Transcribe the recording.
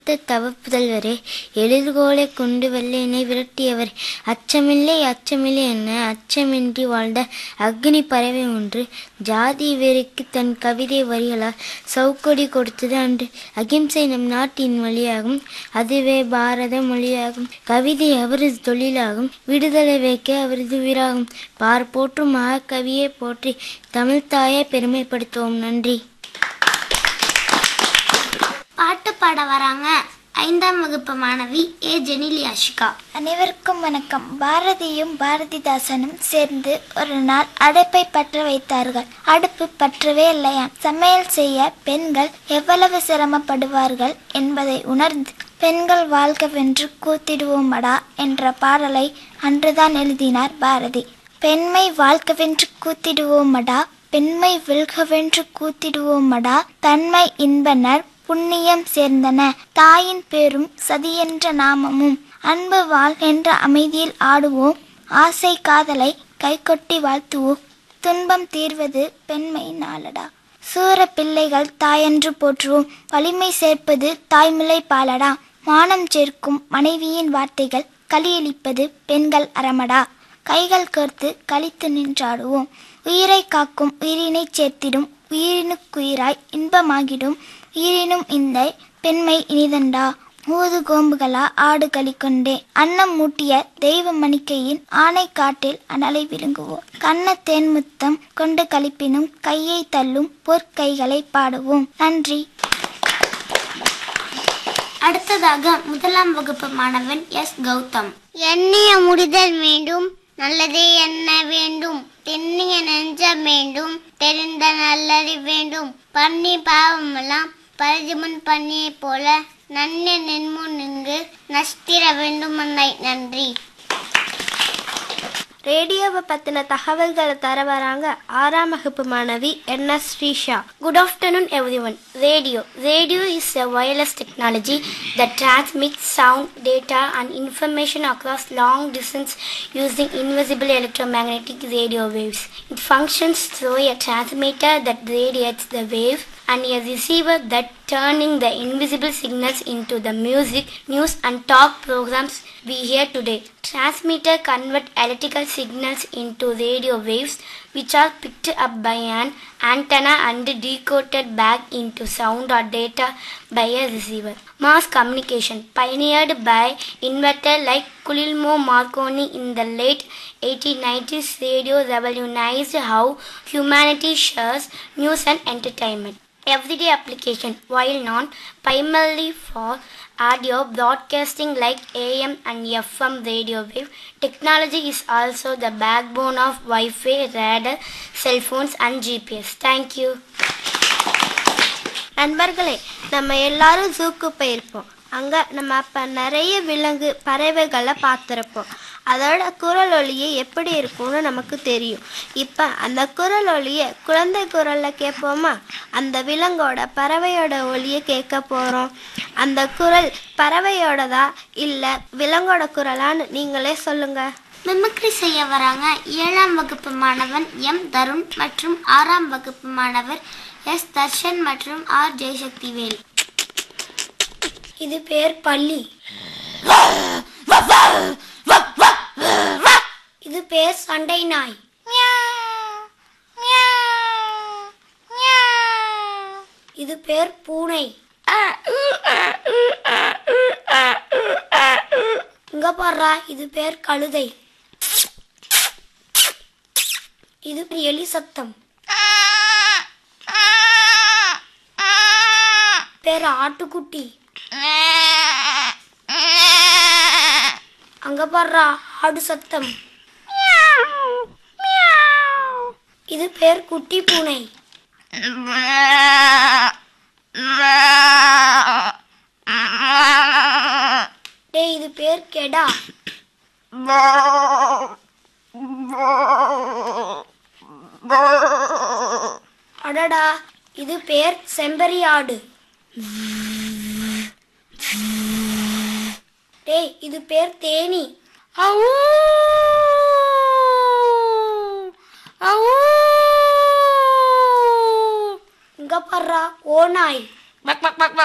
அடுத்த தவப்புதல்வரே எழுதுகோலை கொண்டு வெள்ளையனை விரட்டியவர் அச்சமில்லை அச்சமில்லை என்ன அச்சமின்றி வாழ்ந்த அக்னி பறவை ஒன்று ஜாதி வெறிக்கு தன் கவிதை வரிகளால் சவுக்கொடி கொடுத்தது அன்று அகிம்சை நம் நாட்டின் மொழியாகும் அதுவே பாரத மொழியாகும் கவிதை அவரது தொழிலாகும் விடுதலை வைக்க அவரது உயிராகும் பார் போற்றும் மகாகவியை போற்றி தமிழ் தாயை பெருமைப்படுத்துவோம் நன்றி பாட்டு பாட வராங்க ஐந்தாம் வகுப்பு மாணவி ஏ ஜெனிலி அஷிகா அனைவருக்கும் வணக்கம் பாரதியும் பாரதிதாசனும் சேர்ந்து ஒரு நாள் அடுப்பை பற்ற வைத்தார்கள் அடுப்பு பற்றவே இல்லையாம் சமையல் செய்ய பெண்கள் எவ்வளவு சிரமப்படுவார்கள் என்பதை உணர்ந்து பெண்கள் வாழ்கவென்று கூத்திடுவோமடா என்ற பாடலை அன்றுதான் எழுதினார் பாரதி பெண்மை வாழ்கவென்று கூத்திடுவோமடா பெண்மை வெல்கவென்று கூத்திடுவோமடா தன்மை இன்பனர் புண்ணியம் சேர்ந்தன தாயின் பேரும் சதியென்ற நாமமும் அன்பு வாழ் என்ற அமைதியில் ஆடுவோம் ஆசை காதலை கைகொட்டி வாழ்த்துவோம் துன்பம் தீர்வது பெண்மை நாளடா சூர பிள்ளைகள் தாயென்று போற்றுவோம் வலிமை சேர்ப்பது தாய்மிலை பாலடா மானம் சேர்க்கும் மனைவியின் வார்த்தைகள் களியளிப்பது பெண்கள் அறமடா கைகள் கோர்த்து கழித்து நின்றாடுவோம் உயிரை காக்கும் உயிரினை சேர்த்திடும் உயிரினுக்குயிராய் இன்பமாகிடும் உயிரினும் இந்த பெண்மை இனிதண்டா ஊது கோம்புகளா ஆடு கொண்டே அன்னம் மூட்டிய தெய்வ மணிக்கையின் ஆணை காட்டில் அனலை விழுங்குவோம் கண்ண தேன்முத்தம் கொண்டு கழிப்பினும் கையை தள்ளும் பொற்கைகளை பாடுவோம் நன்றி அடுத்ததாக முதலாம் வகுப்பு மாணவன் எஸ் கௌதம் எண்ணிய முடிதல் வேண்டும் நல்லதே எண்ண வேண்டும் தென்னிய நெஞ்சம் வேண்டும் தெரிந்த நல்லறி வேண்டும் பண்ணி பாவமெல்லாம் பரிதிமுன் பண்ணியை போல நன்ன நின்முன் நின்று நஷ்டிர வேண்டும் அன்னை நன்றி ரேடியோவை பற்றின தகவல்களை தர வராங்க ஆறாம் வகுப்பு மாணவி N S Srisha good afternoon everyone radio radio is a wireless technology that transmits sound, data and information across long distance using invisible electromagnetic radio waves. It functions through a transmitter that radiates the wave and a receiver that turning the invisible signals into the music, news and talk programs we hear today. Transmitter convert electrical signals into radio waves which are picked up by an antenna and decoded back into sound or data by a receiver. Mass communication pioneered by inventor like Guglielmo Marconi in the late 1890s radio revolutionized how humanity shares news and entertainment everyday application while not primarily for audio broadcasting like AM and FM radio wave technology is also the backbone of Wi-Fi, radar, cell phones and GPS. Thank you. நண்பர்களே நம்ம எல்லாரும் ஜூக்கு போயிருப்போம் அங்கே நம்ம அப்போ நிறைய விலங்கு பறவைகளை பார்த்துருப்போம் அதோட குரல் ஒலியை எப்படி இருக்கும்னு நமக்கு தெரியும் இப்போ அந்த குரல் ஒலியை குழந்தை குரலில் கேட்போமா அந்த விலங்கோட பறவையோட ஒலியை கேட்க போகிறோம் அந்த குரல் பறவையோடதா இல்லை விலங்கோட குரலான்னு நீங்களே சொல்லுங்கள் மிமிக்ரி செய்ய வராங்க ஏழாம் வகுப்பு மாணவன் எம் தருண் மற்றும் ஆறாம் வகுப்பு மாணவர் எஸ் தர்ஷன் மற்றும் ஆர் ஜெயசக்திவேல் இது பேர் பள்ளி இது பேர் சண்டை நாய் இது பேர் பூனை இங்க பாடுறா இது பேர் கழுதை இது எலி சத்தம் பேர் ஆட்டுக்குட்டி அங்க பாடுறா ஆடு சத்தம் இது பேர் குட்டி பூனை டேய் இது பேர் கெடா அடடா இது பேர் செம்பரி ஆடு டேய் இது பேர் தேனி இங்க பாடுறா ஓநாய்